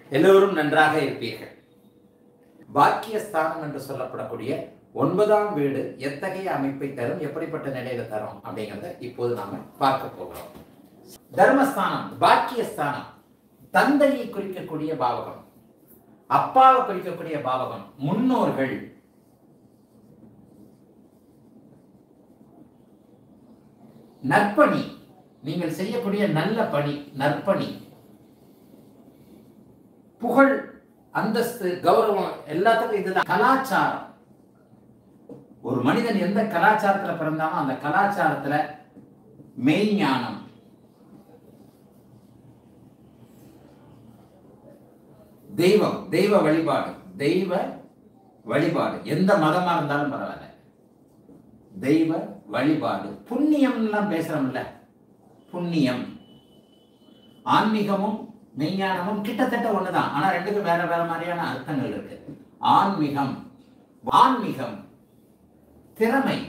எல்லோரும் நன்றாக இருப்பீர்கள் பாக்கியஸ்தானம் என்று சொல்லப்படக்கூடிய ஒன்பதாம் வீடு எத்தகைய அமைப்பை தரும் எப்படிப்பட்ட நிலையில தரும் அப்படிங்கிறத இப்போது நாம பார்க்க போகிறோம் தர்மஸ்தானம் பாக்கியஸ்தானம் தந்தையை குறிக்கக்கூடிய பாவகம் அப்பாவை குறிக்கக்கூடிய பாவகம் முன்னோர்கள் நற்பணி நீங்கள் செய்யக்கூடிய நல்ல பணி நற்பணி புகழ் அந்தஸ்து கௌரவம் எல்லாத்துக்கும் இதுதான் கலாச்சாரம் ஒரு மனிதன் எந்த கலாச்சாரத்துல பிறந்தானோ அந்த கலாச்சாரத்துல மெய்ஞானம் தெய்வம் தெய்வ வழிபாடு தெய்வ வழிபாடு எந்த மதமா இருந்தாலும் பரவாயில்ல தெய்வ வழிபாடு புண்ணியம்லாம் பேசுறோம்ல புண்ணியம் ஆன்மீகமும் மெய்ஞானமும் கிட்டத்தட்ட ஒண்ணுதான் ஆனா ரெண்டுக்கும் வேற வேற மாதிரியான அர்த்தங்கள் இருக்கு ஆன்மீகம் ஆன்மீகம் திறமை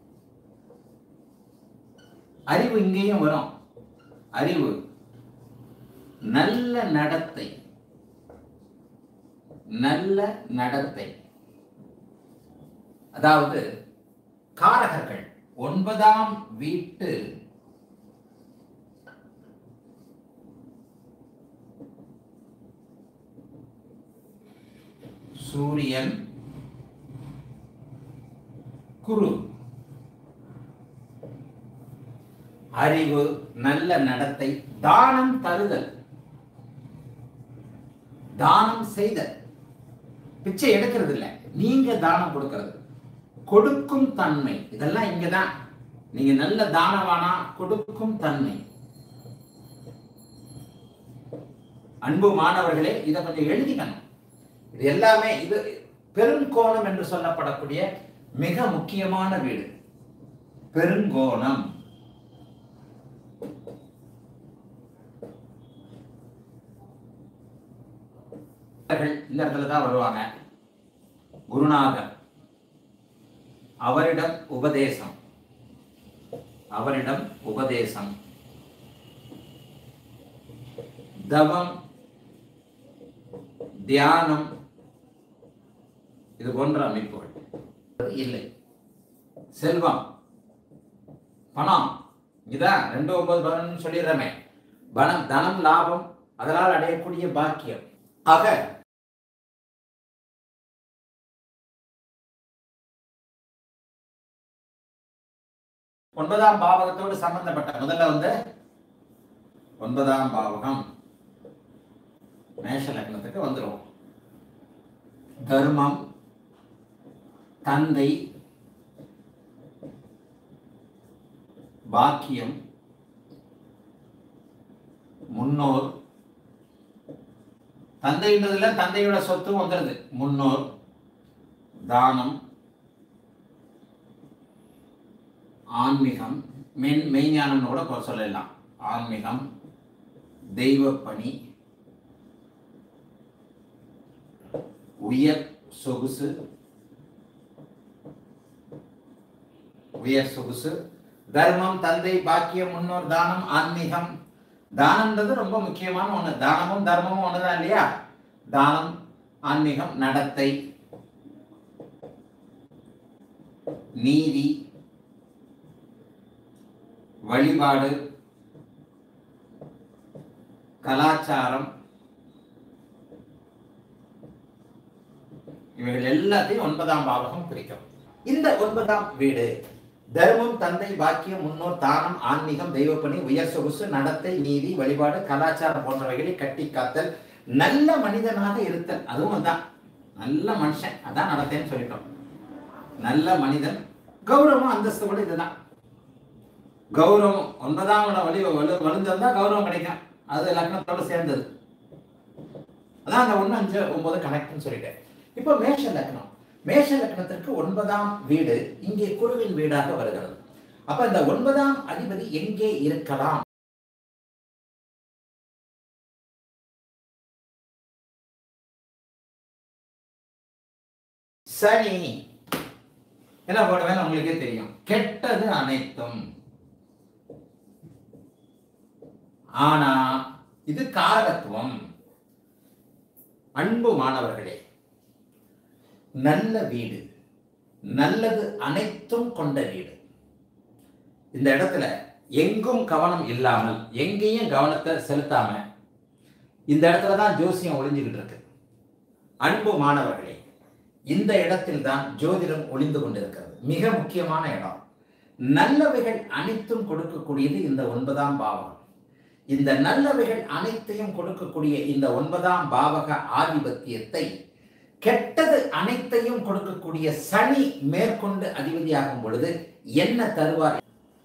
அறிவு இங்கேயும் வரும் அறிவு நல்ல நடத்தை நல்ல நடத்தை அதாவது காரகர்கள் ஒன்பதாம் வீட்டு சூரியன் குரு அறிவு நல்ல நடத்தை தானம் தருதல் தானம் செய்தல் பிச்சை எடுக்கிறது இல்ல நீங்க தானம் கொடுக்கிறது கொடுக்கும் தன்மை இதெல்லாம் இங்கதான் நீங்க நல்ல தானவானா கொடுக்கும் தன்மை அன்பு மாணவர்களே இதை கொஞ்சம் எழுதிக்கணும் இது எல்லாமே இது பெருங்கோணம் என்று சொல்லப்படக்கூடிய மிக முக்கியமான வீடு பெருங்கோணம் இந்த இடத்துல தான் வருவாங்க குருநாதர் அவரிடம் உபதேசம் அவரிடம் உபதேசம் தவம் தியானம் இது போன்ற அமைப்புகள் இல்லை செல்வம் பணம் இதான் ரெண்டு ஒன்பது பதினொன்று சொல்லிடுறமே பணம் தனம் லாபம் அதனால் அடையக்கூடிய பாக்கியம் ஆக ஒன்பதாம் பாவகத்தோடு சம்பந்தப்பட்ட முதல்ல வந்து ஒன்பதாம் பாவகம் மேஷ லக்னத்துக்கு வந்துடும் தர்மம் தந்தை பாக்கியம் முன்னோர் தந்தைன்றதுல தந்தையோட சொத்தும் வந்துடுது முன்னோர் தானம் ஆன்மீகம் மென் மெய்ஞானம்னு கூட கொ- சொல்லலாம் ஆன்மீகம் தெய்வ பணி உயர் சொகுசு உயர் சொகுசு தர்மம் தந்தை பாக்கியம் முன்னோர் தானம் ஆன்மீகம் தானம்ன்றது ரொம்ப முக்கியமான ஒண்ணு தானமும் தர்மமும் ஒண்ணுதான் இல்லையா தானம் ஆன்மீகம் நடத்தை நீதி வழிபாடு கலாச்சாரம் இவைகள் எல்லாத்தையும் ஒன்பதாம் பாவகம் குறிக்கும் இந்த ஒன்பதாம் வீடு தர்மம் தந்தை பாக்கியம் முன்னோர் தானம் ஆன்மீகம் தெய்வப்பணி உயர் சொகுசு நடத்தை நீதி வழிபாடு கலாச்சாரம் போன்றவைகளை கட்டி காத்தல் நல்ல மனிதனாக இருத்தல் அதுவும் அதான் நல்ல மனுஷன் அதான் நடத்தைன்னு சொல்லிட்டோம் நல்ல மனிதன் கௌரவம் அந்தஸ்து கூட இதுதான் கௌரவம் ஒன்பதாம் இடம் வழி வலு வலுந்திருந்தா கௌரவம் கிடைக்கும் அது லக்னத்தோட சேர்ந்தது அதான் அந்த ஒண்ணு அஞ்சு ஒன்பது கணக்குன்னு சொல்லிட்டேன் இப்போ மேஷ லக்னம் மேஷ லக்னத்திற்கு ஒன்பதாம் வீடு இங்கே குருவின் வீடாக வருகிறது அப்ப இந்த ஒன்பதாம் அதிபதி எங்கே இருக்கலாம் சனி என்ன போடுவேன் உங்களுக்கே தெரியும் கெட்டது அனைத்தும் ஆனா இது காரகத்துவம் அன்பு மாணவர்களே நல்ல வீடு நல்லது அனைத்தும் கொண்ட வீடு இந்த இடத்துல எங்கும் கவனம் இல்லாமல் எங்கேயும் கவனத்தை செலுத்தாம இந்த இடத்துல தான் ஜோசியம் ஒளிஞ்சுக்கிட்டு இருக்கு அன்பு மாணவர்களே இந்த இடத்தில் தான் ஜோதிடம் ஒளிந்து கொண்டிருக்கிறது மிக முக்கியமான இடம் நல்லவைகள் அனைத்தும் கொடுக்கக்கூடியது இந்த ஒன்பதாம் பாவகம் இந்த நல்லவைகள் அனைத்தையும் கொடுக்கக்கூடிய இந்த ஒன்பதாம் பாவக ஆதிபத்தியத்தை கெட்டது அனைத்தையும் கொடுக்கக்கூடிய சனி மேற்கொண்டு அதிபதியாகும் பொழுது என்ன தருவார்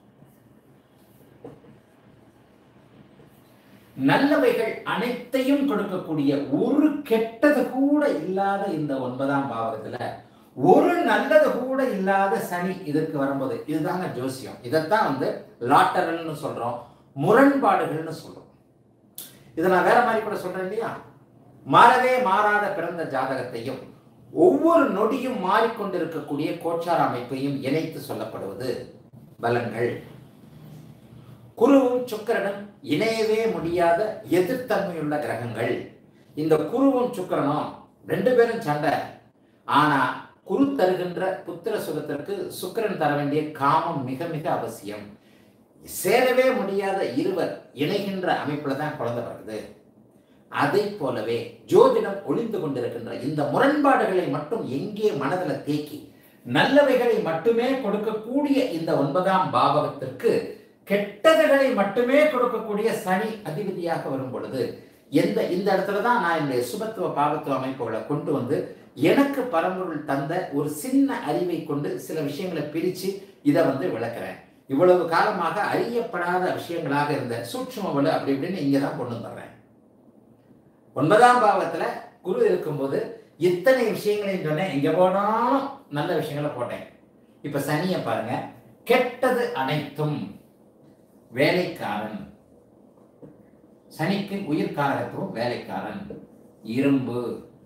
நல்லவைகள் அனைத்தையும் கொடுக்கக்கூடிய ஒரு கெட்டது கூட இல்லாத இந்த ஒன்பதாம் பாவகத்துல ஒரு நல்லது கூட இல்லாத சனி இதற்கு வரும்போது இதுதாங்க ஜோசியம் இதைத்தான் வந்து லாட்டரல்னு சொல்றோம் முரண்பாடுகள்னு சொல்றோம் இதை நான் வேற மாதிரி கூட சொல்றேன் இல்லையா மாறவே மாறாத பிறந்த ஜாதகத்தையும் ஒவ்வொரு நொடியும் மாறிக்கொண்டிருக்கக்கூடிய கோச்சார அமைப்பையும் இணைத்து சொல்லப்படுவது பலன்கள் குருவும் சுக்கிரனும் இணையவே முடியாத எதிர்த்தன்மையுள்ள கிரகங்கள் இந்த குருவும் சுக்கிரனும் ரெண்டு பேரும் சண்டை ஆனா குரு தருகின்ற புத்திர சுகத்திற்கு சுக்கிரன் தர வேண்டிய காமம் மிக மிக அவசியம் சேரவே முடியாத இருவர் இணைகின்ற அமைப்புல தான் குழந்தை பிறகுது அதை போலவே ஜோதிடம் ஒளிந்து கொண்டிருக்கின்ற இந்த முரண்பாடுகளை மட்டும் எங்கே மனதில் தேக்கி நல்லவைகளை மட்டுமே கொடுக்கக்கூடிய இந்த ஒன்பதாம் பாவகத்திற்கு கெட்டதுகளை மட்டுமே கொடுக்கக்கூடிய சனி அதிபதியாக வரும் பொழுது எந்த இந்த இடத்துல தான் நான் என்னுடைய சுபத்துவ பாவத்துவ அமைப்புகளை கொண்டு வந்து எனக்கு பரம்பொருள் தந்த ஒரு சின்ன அறிவை கொண்டு சில விஷயங்களை பிரித்து இதை வந்து விளக்குறேன் இவ்வளவு காலமாக அறியப்படாத விஷயங்களாக இருந்த சூட்சுமவலு அப்படி இப்படின்னு இங்கே தான் கொண்டு வந்துடுறேன் ஒன்பதாம் பாவத்துல குரு இருக்கும்போது இத்தனை விஷயங்களையும் சொன்னேன் எங்க போனாலும் நல்ல விஷயங்களை போட்டேன் இப்ப சனியை பாருங்க கெட்டது அனைத்தும் வேலைக்காரன் சனிக்கு உயிர்காரகத்துவம் வேலைக்காரன் இரும்பு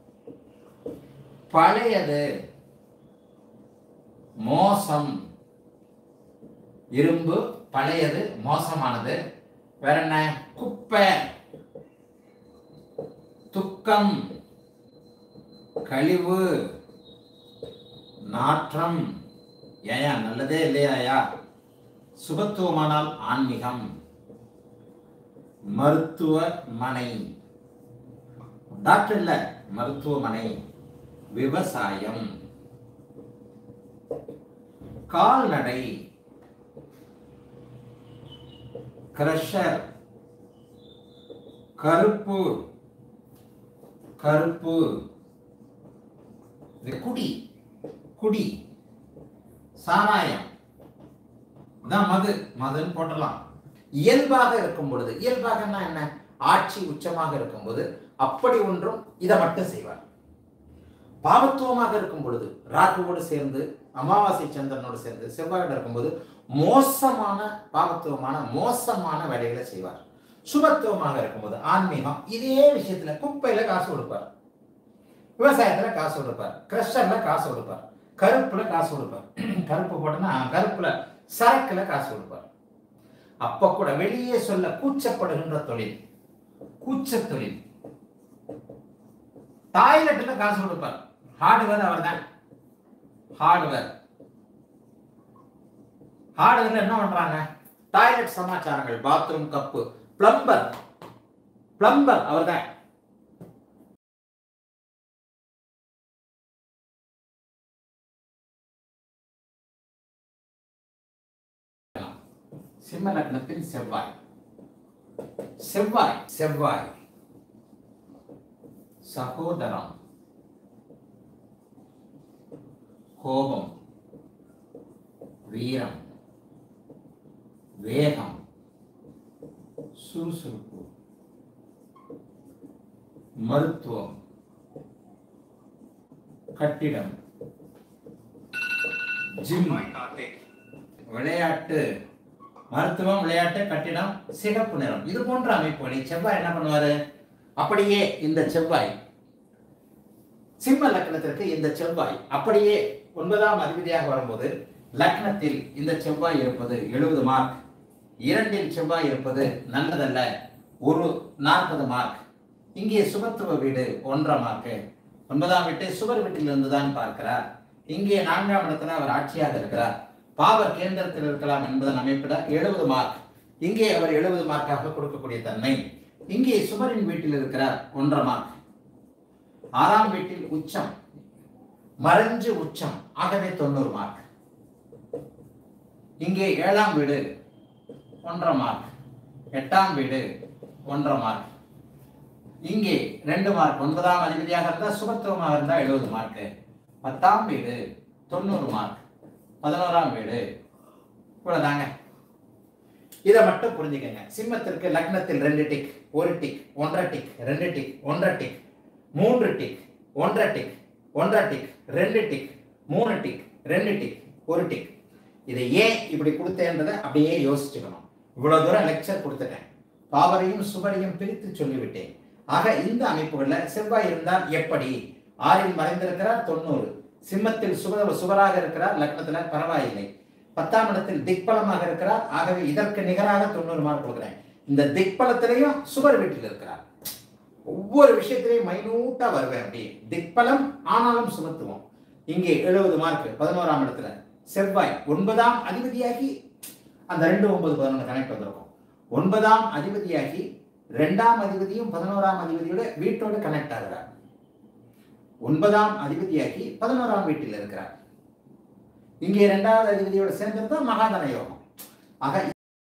பழையது மோசம் இரும்பு பழையது மோசமானது வேற என்ன குப்பை துக்கம் கழிவு நாற்றம் ஏயா நல்லதே இல்லையாயா சுபத்துவமானால் ஆன்மீகம் மருத்துவமனை டாக்டர் இல்ல மருத்துவமனை விவசாயம் கால்நடை கிரஷர் கருப்பு கருப்பு இது குடி குடி சாராயம் இதான் மது மதுன்னு போட்டலாம் இயல்பாக இருக்கும் பொழுது இயல்பாகன்னா என்ன ஆட்சி உச்சமாக இருக்கும்போது அப்படி ஒன்றும் இதை மட்டும் செய்வார் பாவத்துவமாக இருக்கும் பொழுது ராகுவோடு சேர்ந்து அமாவாசை சந்திரனோடு சேர்ந்து செவ்வாயோடு இருக்கும்போது மோசமான பாவத்துவமான மோசமான வேலைகளை செய்வார் சுபத்துவமாக இருக்கும்போது ஆன்மீகம் இதே விஷயத்துல குப்பையில காசு கொடுப்பார் விவசாயத்துல காசு கொடுப்பார் கிரஷர்ல காசு கொடுப்பார் கருப்புல காசு கொடுப்பார் கருப்பு போட்டோம்னா கருப்புல சரக்குல காசு கொடுப்பார் அப்ப கூட வெளியே சொல்ல கூச்சப்படுகின்ற தொழில் கூச்ச தொழில் டாய்லெட்ல காசு கொடுப்பார் ஹார்ட்வேர் அவர் தான் ஹார்ட்வேர் ஹார்ட்வேர்ல என்ன பண்றாங்க டாய்லெட் சமாச்சாரங்கள் பாத்ரூம் கப்பு பிளம்பர் பிளம்பர் அவர் தான் சிம்ம லக்னத்தின் செவ்வாய் செவ்வாய் செவ்வாய் சகோதரம் கோபம் வீரம் வேகம் சுறுசுறுப்பு மருத்துவம் கட்டிடம் ஜிம் விளையாட்டு மருத்துவம் விளையாட்டு கட்டிடம் சிகப்பு நிறம் இது போன்ற அமைப்புகளை செவ்வாய் என்ன பண்ணுவாரு அப்படியே இந்த செவ்வாய் சிம்ம லக்னத்திற்கு இந்த செவ்வாய் அப்படியே ஒன்பதாம் அதிபதியாக வரும்போது லக்னத்தில் இந்த செவ்வாய் இருப்பது எழுபது மார்க் இரண்டில் செவ்வாய் இருப்பது நல்லதல்ல ஒரு நாற்பது மார்க் இங்கே சுபத்துவ வீடு ஒன்றரை மார்க்கு ஒன்பதாம் வீட்டை சுவர் வீட்டிலிருந்து தான் பார்க்கிறார் இங்கே நான்காம் இடத்துல அவர் ஆட்சியாக இருக்கிறார் பாவர் கேந்திரத்தில் இருக்கலாம் என்பதன் அமைப்பிட எழுபது மார்க் இங்கே அவர் எழுபது மார்க்காக கொடுக்கக்கூடிய தன்மை இங்கே சுவரின் வீட்டில் இருக்கிறார் ஒன்றரை மார்க் ஆறாம் வீட்டில் உச்சம் மறைஞ்சு உச்சம் ஆகவே தொண்ணூறு மார்க் இங்கே ஏழாம் வீடு ஒன்றரை மார்க் எட்டாம் வீடு ஒன்றரை மார்க் இங்கே ரெண்டு மார்க் ஒன்பதாம் அதிபதியாக இருந்தால் சுபத்துவமாக இருந்தால் எழுபது மார்க் பத்தாம் வீடு தொண்ணூறு மார்க் பதினோராம் வீடு இவ்வளவுதாங்க இதை மட்டும் புரிஞ்சுக்கங்க சிம்மத்திற்கு லக்னத்தில் ரெண்டு டிக் ஒரு டிக் ஒன்றரை டிக் ரெண்டு டிக் ஒன்றரை டிக் மூன்று டிக் ஒன்றரை டிக் ஒன்றரை டிக் ரெண்டு டிக் மூணு டிக் ரெண்டு டிக் ஒரு டிக் இதை ஏன் இப்படி கொடுத்தேன்றதை அப்படியே யோசிச்சுக்கணும் இவ்வளவு தூரம் லெக்சர் கொடுத்துட்டேன் பாவரையும் சுவரையும் பிரித்து சொல்லிவிட்டேன் ஆக இந்த அமைப்புகளில் செவ்வாய் இருந்தால் எப்படி ஆறில் மறைந்திருக்கிறார் தொண்ணூறு சிம்மத்தில் சுப சுவராக இருக்கிறார் லக்னத்துல பரவாயில்லை பத்தாம் இடத்தில் திக்பலமாக இருக்கிறார் ஆகவே இதற்கு நிகராக தொண்ணூறு மார்க் கொடுக்குறேன் இந்த திக்பலத்திலையும் சுவர் வீட்டில் இருக்கிறார் ஒவ்வொரு விஷயத்திலையும் மைனூட்டா வருவேன் அப்படி திக்பலம் ஆனாலும் சுமத்துவோம் இங்கே எழுபது மார்க் பதினோராம் இடத்துல செவ்வாய் ஒன்பதாம் அதிபதியாகி அந்த ரெண்டு ஒன்பது பதினொன்று கனெக்ட் வந்திருக்கும் ஒன்பதாம் அதிபதியாகி ரெண்டாம் அதிபதியும் பதினோராம் அதிபதியோட வீட்டோடு கனெக்ட் ஆகிறார் ஒன்பதாம் அதிபதியாகி பதினோராம் வீட்டில் இருக்கிறார் இங்கே இரண்டாவது அதிபதியோட சேர்ந்திருந்தா மகாதன யோகம் ஆக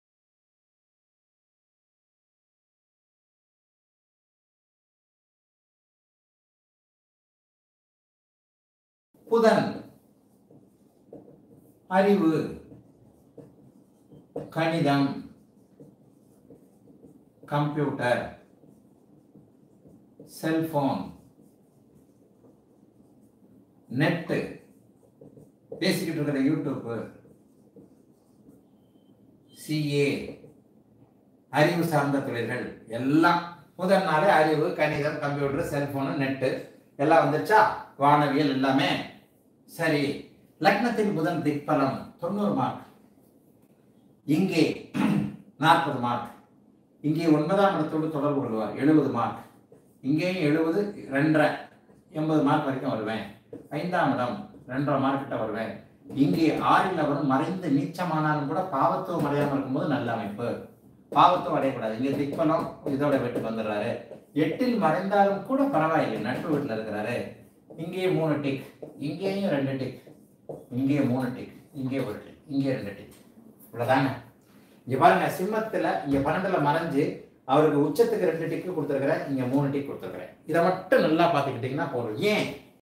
புதன் அறிவு கணிதம் கம்ப்யூட்டர் செல்போன் நெட்டு பேசிக்கிட்டு இருக்கிற யூடியூப்பு சிஏ அறிவு சார்ந்த தொழில்கள் எல்லாம் முதல் நாளே அறிவு கணிதம் கம்ப்யூட்டர் செல்போனு நெட்டு எல்லாம் வந்துருச்சா வானவியல் எல்லாமே சரி லக்னத்தில் புதன் திக்பலம் தொண்ணூறு மார்க் இங்கே நாற்பது மார்க் இங்கே ஒன்பதாம் இடத்தோடு தொடர்பு கொள்வார் எழுபது மார்க் இங்கேயும் எழுபது ரெண்டரை எண்பது மார்க் வரைக்கும் வருவேன் ஐந்தாம் இடம் ரெண்டரை மார்க் கிட்ட வருவேன் இங்கே ஆறில் அவரும் மறைந்து நீச்சமானாலும் கூட பாவத்துவம் அடையாமல் இருக்கும்போது நல்ல அமைப்பு பாவத்துவம் அடையக்கூடாது இங்கே திக்பலம் இதோட வீட்டுக்கு வந்துடுறாரு எட்டில் மறைந்தாலும் கூட பரவாயில்லை நட்பு வீட்டில் இருக்கிறாரு இங்கே மூணு டிக் இங்கேயும் ரெண்டு டிக் இங்கே மூணு டிக் இங்கே ஒரு டிக் இங்கே ரெண்டு டிக் இவ்வளோதாங்க இங்க பாருங்க சிம்மத்துல இங்க பன்னெண்டுல மறைஞ்சு அவருக்கு உச்சத்துக்கு ரெண்டு டிக்கு கொடுத்துருக்கிறேன் இங்க மூணு டிக் கொடுத்துருக்கிறேன் இதை மட்டும் நல்லா பார்த்துக்கிட்டீங்கன்னா போதும் ஏன்